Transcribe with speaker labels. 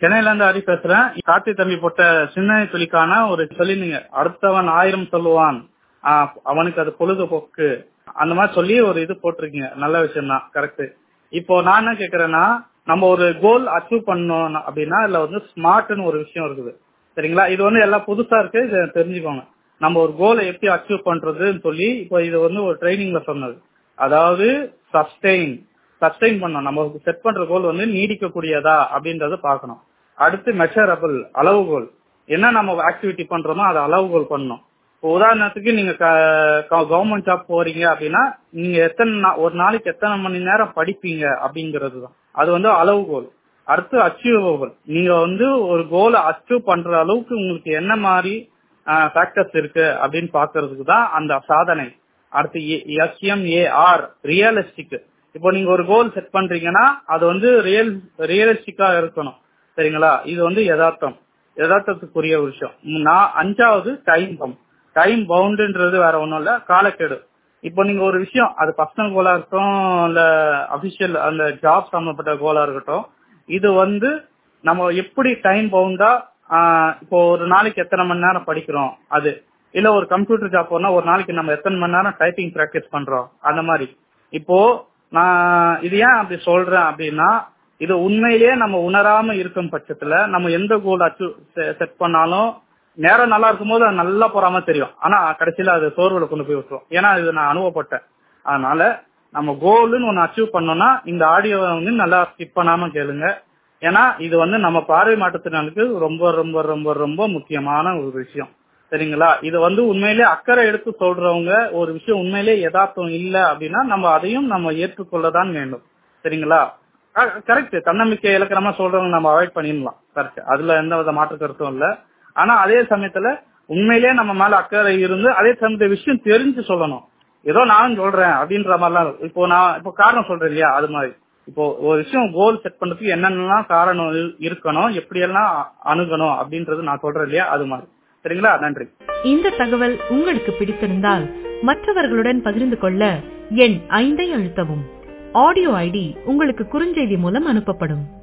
Speaker 1: சென்னையில இருந்து ஹரி பேசுறேன் கார்த்தி தம்பி போட்ட சின்ன துளிக்கான ஒரு சொல்லிருந்தீங்க அடுத்தவன் ஆயிரம் சொல்லுவான் ஆஹ் அவனுக்கு அது பொழுதுபோக்கு அந்த மாதிரி சொல்லி ஒரு இது போட்டிருக்கீங்க நல்ல விஷயம் தான் கரெக்ட் இப்போ நான் என்ன கேக்குறேன்னா நம்ம ஒரு கோல் அச்சீவ் பண்ணோம் அப்படின்னா இதுல வந்து ஸ்மார்ட்னு ஒரு விஷயம் இருக்குது சரிங்களா இது வந்து எல்லாம் புதுசா இருக்கு இதை தெரிஞ்சுக்கோங்க நம்ம ஒரு கோலை எப்படி அச்சீவ் பண்றதுன்னு சொல்லி இப்போ இது வந்து ஒரு ட்ரைனிங்ல சொன்னது அதாவது சஸ்டெயின் சஸ்டெயின் பண்ணணும் நம்ம செட் பண்ற கோல் வந்து நீடிக்கக்கூடியதா அப்படின்றத பார்க்கணும் அடுத்து மெஷரபிள் அளவுகோல் என்ன நம்ம ஆக்டிவிட்டி பண்றோமோ அதை அளவுகோல் பண்ணணும் இப்போ உதாரணத்துக்கு நீங்க கவர்மெண்ட் ஜாப் போறீங்க அப்படின்னா நீங்க எத்தனை நா- ஒரு நாளைக்கு எத்தனை மணி நேரம் படிப்பீங்க அப்படிங்கிறது தான் அது வந்து அளவுகோல் அடுத்து அச்சீவபிள் நீங்க வந்து ஒரு கோலை அச்சீவ் பண்ற அளவுக்கு உங்களுக்கு என்ன மாதிரி ஃபேக்டர்ஸ் இருக்கு அப்படின்னு பாக்குறதுக்கு தான் அந்த சாதனை அடுத்து எஸ்எம்ஏஆர் ரியலிஸ்டிக் இப்போ நீங்க ஒரு கோல் செட் பண்றீங்கன்னா அது வந்து ரியல் ரியலிஸ்டிக்கா இருக்கணும் சரிங்களா இது வந்து யதார்த்தம் யதார்த்தத்துக்குரிய ஒரு விஷயம் நான் அஞ்சாவது டைம் பம் டைம் பவுண்டுன்றது வேற ஒண்ணும் இல்ல காலக்கெடு இப்போ நீங்க ஒரு விஷயம் அது பர்சனல் கோலா இருக்கட்டும் இல்ல அபிஷியல் அந்த ஜாப் சம்பந்தப்பட்ட கோலா இருக்கட்டும் இது வந்து நம்ம எப்படி டைம் பவுண்டா இப்போ ஒரு நாளைக்கு எத்தனை மணி நேரம் படிக்கிறோம் அது இல்ல ஒரு கம்ப்யூட்டர் ஜாப் போனா ஒரு நாளைக்கு நம்ம எத்தனை மணி நேரம் டைப்பிங் பிராக்டிஸ் பண்றோம் அந்த மாதிரி இப்போ நான் இது ஏன் அப்படி சொல்றேன் அப்படின்னா இது உண்மையிலேயே நம்ம உணராம இருக்கும் பட்சத்துல நம்ம எந்த கோல் அச்சு செட் பண்ணாலும் நேரம் நல்லா இருக்கும்போது அது நல்லா போறாம தெரியும் ஆனா கடைசியில அது சோர்வுல கொண்டு போய் விட்டுரும் ஏன்னா இது நான் அனுபவப்பட்டேன் அதனால நம்ம கோல்னு ஒன்னு அச்சீவ் பண்ணோம்னா இந்த ஆடியோவை வந்து நல்லா ஸ்கிப் பண்ணாம கேளுங்க ஏன்னா இது வந்து நம்ம பார்வை மாற்றத்தினருக்கு ரொம்ப ரொம்ப ரொம்ப ரொம்ப முக்கியமான ஒரு விஷயம் சரிங்களா இது வந்து உண்மையிலே அக்கறை எடுத்து சொல்றவங்க ஒரு விஷயம் உண்மையிலே யதார்த்தம் இல்ல அப்படின்னா நம்ம அதையும் நம்ம ஏற்றுக்கொள்ளதான் வேண்டும் சரிங்களா கரெக்ட் தன்னம்பிக்கை இலக்கணமா சொல்றவங்க நம்ம அவாய்ட் பண்ணிடலாம் கரெக்ட் அதுல எந்த வித மாற்று கருத்தும் இல்ல ஆனா அதே சமயத்துல உண்மையிலேயே நம்ம மேல அக்கறை இருந்து அதே சமயத்துல விஷயம் தெரிஞ்சு சொல்லணும் ஏதோ நானும் சொல்றேன் அப்படின்ற மாதிரிலாம் இல்ல. இப்போ நான் இப்போ காரணம் சொல்றேன் இல்லையா அது மாதிரி இப்போ ஒரு விஷயம் கோல் செட் பண்றதுக்கு என்னென்னலாம் காரணம் இரு- இருக்கணும் எப்படியெல்லாம் அணுகணும் அப்படின்றது நான் சொல்றேன் இல்லையா அது மாதிரி சரிங்களா நன்றி
Speaker 2: இந்த தகவல் உங்களுக்கு பிடித்திருந்தால் மற்றவர்களுடன் பகிர்ந்து கொள்ள எண் ஐந்தை அழுத்தவும் ஆடியோ ஐடி உங்களுக்கு குறுஞ்செய்தி மூலம் அனுப்பப்படும்